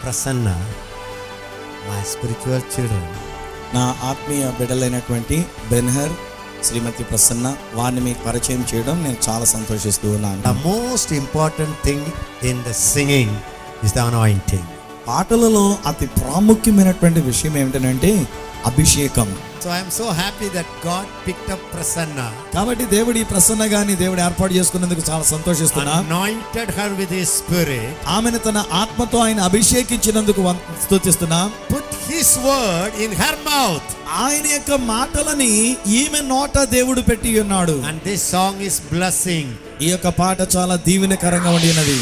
Prasanna, my spiritual children, నా ఆత్మీయ బిడ్డలైనటువంటి Ben-Hur శ్రీమతి ప్రసన్న వారిని మీకు పరిచయం చేయడం నేను చాలా సంతోషిస్తూ the ఉన్నాను most important thing in the singing is the anointing. పాటలలో అతి ప్రాముఖ్యమైనటువంటి విషయం ఏమిటంటే అభిషేకం So I am so happy that God picked up Prasanna, కాబట్టి దేవుడు ఈ ప్రసన్న గాని దేవుడు ఏర్పాటు చేసుకున్నందుకు చాలా సంతోషిస్తున్నా anointed her with His Spirit, ఆమెను తన ఆత్మతో ఆయన అభిషేకించినందుకు వం- స్తుతిస్తున్నా put His word in her mouth. ఆయన యొక్క మాటలని ఈమె నోట దేవుడు పెట్టి ఉన్నాడు And this song is blessing. ఈ యొక్క పాట చాలా దీవెనకరంగా ఉండి ఉన్నది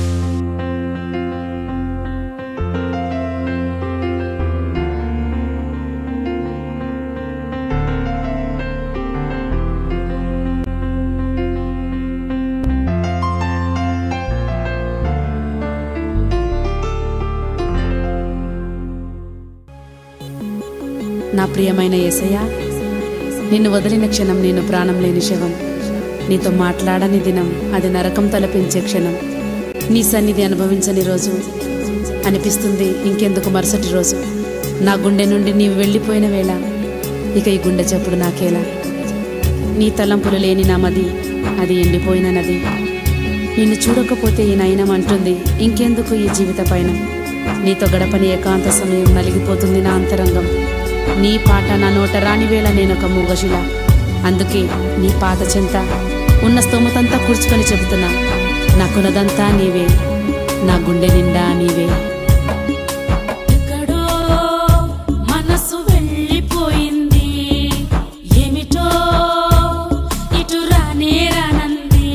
నా ప్రియమైన యేసయ్య నిన్ను వదిలిన క్షణం నేను ప్రాణం లేని శవం నీతో మాట్లాడని దినం అది నరకం తలపించే క్షణం నీ సన్నిధి అనుభవించని రోజు అనిపిస్తుంది ఇంకెందుకు మరుసటి రోజు నా గుండె నుండి నీవు వెళ్ళిపోయిన వేళ ఇక ఈ గుండె చప్పుడు నాకేలా నీ తలంపులు లేని నా మది అది ఎండిపోయిన నది నిన్ను చూడకపోతే ఈ నయనం అంటుంది ఇంకెందుకు ఈ జీవిత పయనం నీతో గడపని ఏకాంత సమయం నలిగిపోతుంది నా అంతరంగం నీ పాట నా నోట రాని వేళ నేనొక మూగశిల అందుకే నీ పాత చెంత ఉన్న స్తోమతంతా కూర్చుకొని చెబుతున్నా నాకున్నదంతా నీవే నా గుండె నిండా నీవే ఎక్కడో మనసు వెళ్ళిపోయింది ఏమిటో ఇటు రానే రానంది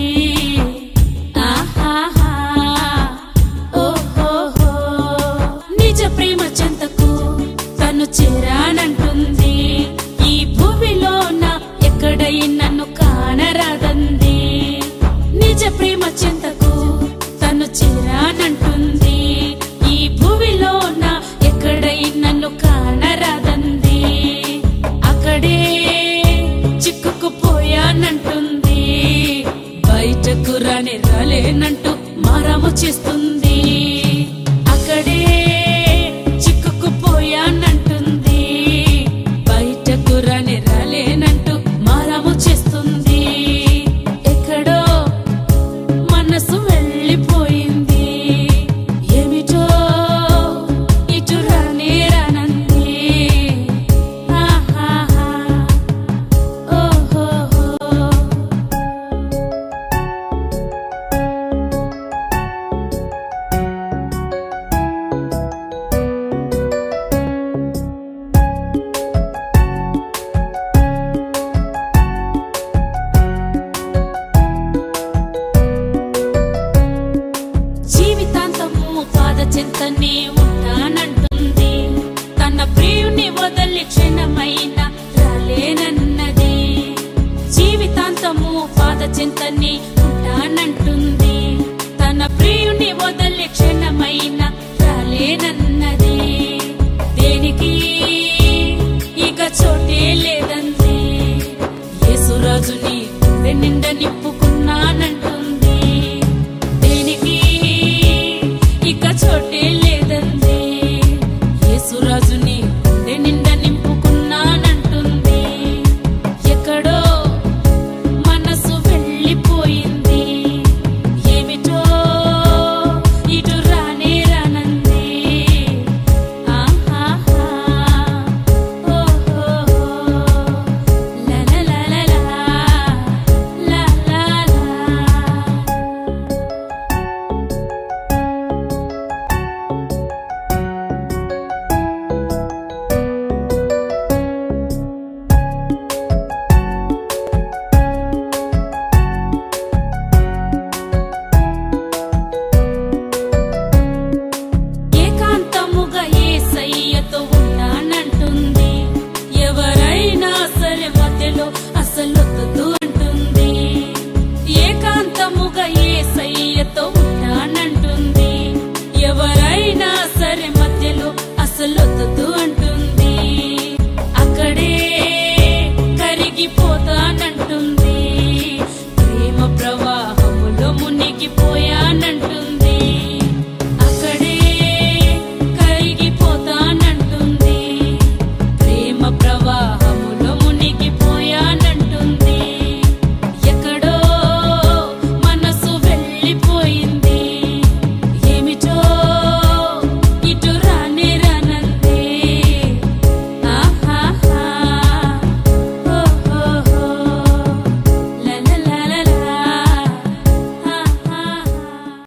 ఆహాహా ఓహోహో నిజ ప్రేమ చెంతకు తను చేరానంటుంది ఈ భూమిలో నా ఎక్కడై నన్ను కానరాదంది నిజ ప్రేమ చెంతకు తను చేరానంటుంది ఈ భూమిలో నా ఎక్కడై నన్ను కానరాదంది అక్కడే చిక్కుకుపోయానంటుంది బయటకు రాని రాలేనంటూ మారాము చేస్తుంది అక్కడే చిక్కుకుపోయానంటుంది బయటకు రాని రాలేనంటూ మారాము చేస్తుంది ఎక్కడో మనసు వెళ్ళిపోయింది ఏమిటో ఇటు రానే రానంది ఆహాహా ఓహోహో జీవితాంతము పాద చింతనే ఉంటానంటుంది తన ప్రియుని వదలి క్షణమైన రాలేనన్నది జీవితాంతము పాద చింతనే ఉంటానంటుంది తన ప్రియుని వదలి క్షణమైన రాలేనన్నది దేనికి ఇక చోటే లేదంది యేసురాజుని గుండె నిండా నింపు